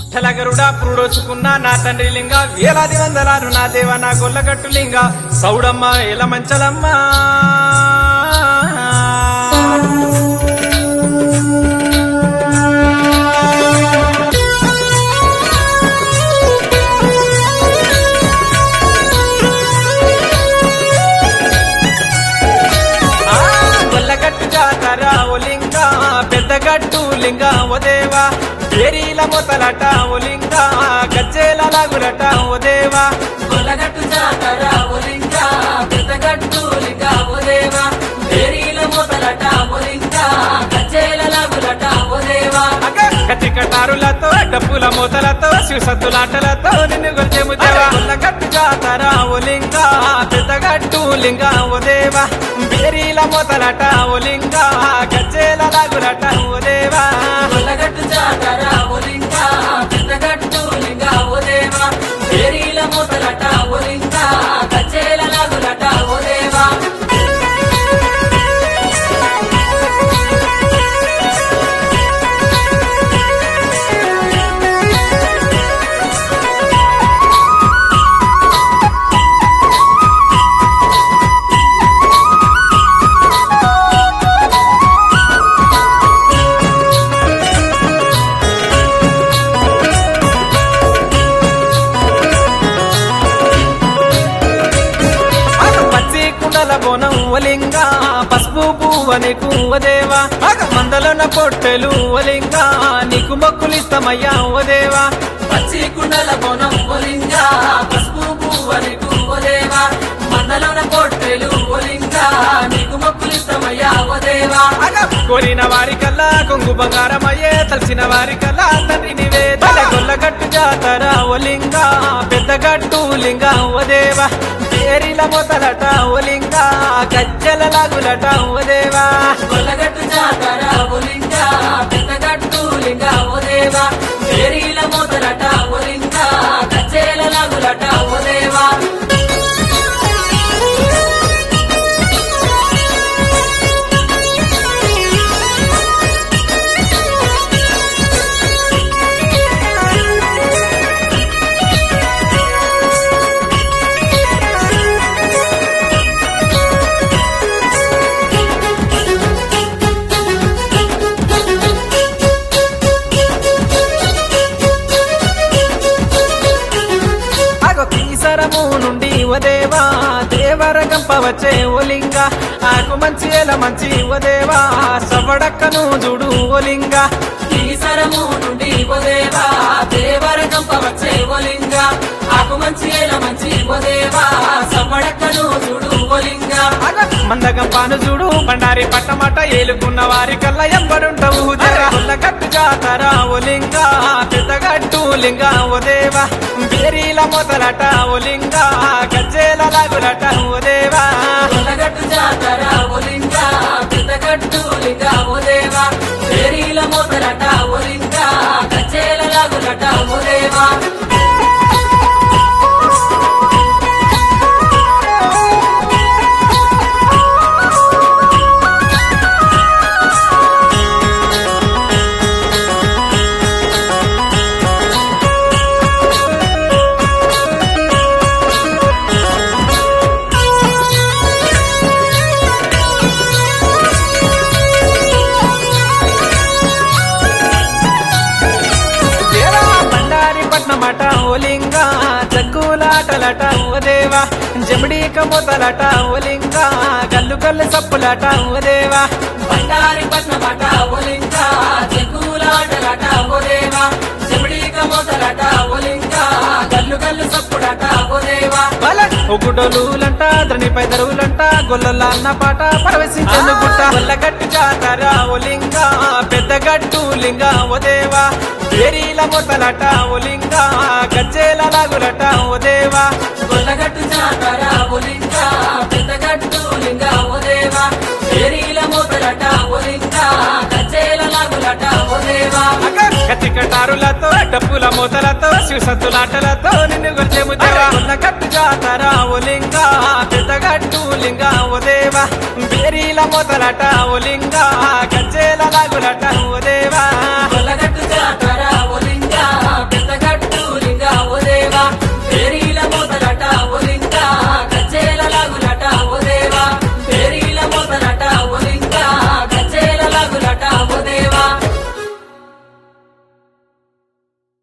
పుట్టలగరుడా పురుడోచుకున్న నా తండ్రి లింగ వేలాది వందలారు నా దేవ నా గొల్లగట్టు లింగ సౌడమ్మ ఎల మంచలమ్మ ఆ, గొల్లగట్టు జాతర ఓ లింగ పెద్దగట్టు లింగ ఓ దేవా ఏరీల మొతలట ఓ లింగ గజ్జేల లాగులట ఓ దేవా గొల్లగట్టు జాతర ఒలింక పెద్దగట్టు లింగ ఒదేవా ఏరీల మొదలట ఒలింక కచ్చేల లాగులట ఒదేవా కత్తి కటారులతో డప్పుల మూతలతో శివసత్తులాటలతో నిన్ను గొల్చెము దేవా గొల్లగట్టు జాతర ఓ లింగ పెద్దగట్టు లింగ ఓ దేవా బేరీల మొతలట ఓ లింగ గజ్జేల లాగులట ఓ దేవా గొల్లగట్టు జాతర ఒలింక పెద్దగట్టు లింగ ఒదేవా ఏరీల మొదలట ఒలింక కచ్చేల లాగులట ఒదేవా అగ పచ్చి కుండల బోనం ఒలింగా పసుపు పువ్వని కువ్వదేవా అగ మందలోన పొట్టెలు ఒలింగా నీకు మొక్కులిస్తమయ్యా ఓదేవా పచ్చి కుండల బోనం ఒలింక పసుపు పువ్వని ఒదేవా మందలోన పొట్టెలు ఒలింక నీకు మొక్కులిస్తమయ్యా ఒదేవా అగ కోరిన వారికల్లా కొంగు బంగారమయ్యే తలసిన వారికల్లా తండ్రి నివే తల గొల్లగట్టు జాతర ఒలింగా పెద్దగట్టు లింగా ఓదేవా పేరిల మొదలట ఒలింగా గజ్జల లాగులట ఓదేవా కొల్లగట్టు జాతర ఒలింక పెద్దగట్టు లింగ ఒదేవా ఏరీల మొదలట ఒలింక కచ్చేల లాగులట ఒదేవా అగో కీసరము నుండి ఓదేవా దేవర గంపవచ్చే ఓలింగ ఆకు మంచి ఎల మంచి ఓదేవా సవడక్కను చూడు ఓలింగ ఈసరము నుండి ఒదేవా దేవర కంపవచ్చే ఒలింగ ఆకు మంచి ఏల మంచి ఒదేవా సమ్మడక్కను చూడు ఒలింగ అగ మందగంపాను చూడు బండారి పట్టమట ఏలుకున్న వారి కల్లా ఎంబడుంటవు గట్టు జాతర ఓలింగ పెద్దగట్టు లింగ ఓదేవా బేరీల మొదలట ఓలింగ గజ్జేల లాగులట ఓదేవా కొల్లగట్టు జాతర ఒలింక పెద్దగట్టు లింగ ఒదేవా ఏరీల మొదలట ఒలింక కచ్చేల లాగులట ఒదేవా దేవా బండారి పట్నమట ఓలింగ జగ్గులాటలట ఓ దేవా జమిడీక మొదలట ఓలింగ గల్లు గల్లు సప్పులట ఓ దేవా బండారి పట్నమట ఒలింక చెక్కులాటలట ఒదేవా చెమిడీక మొదలట ఒలింక గల్లు గల్లు సప్పుడట ఒదేవా బల ఒగుడలులంట ద్రణిపై దరువులంట గొల్లల అన్న పాట పరవశించను గుట్ట గొల్లగట్టు జాతర ఓలింగ పెద్దగట్టు లింగ ఓ దేవా ఏరీల మొదలట ఓలింగ గజ్జేల లాగులట ఓ దేవా గొల్లగట్టు జాతర ఒలింక పెద్దగట్టు లింగ ఒదేవా ఏరీల మొదలట ఒలింక కచ్చేల లాగులట ఒదేవా కత్తి కటారులతో డప్పుల మూతలతో శివసత్తులాటలతో నిన్ను గొల్చెము దేవా గొల్లగట్టు జాతర ఓలింగ పెద్దగట్టు లింగ ఓ దేవా బేరీల మొదలట ఓలింగ గజ్జేల లాగులట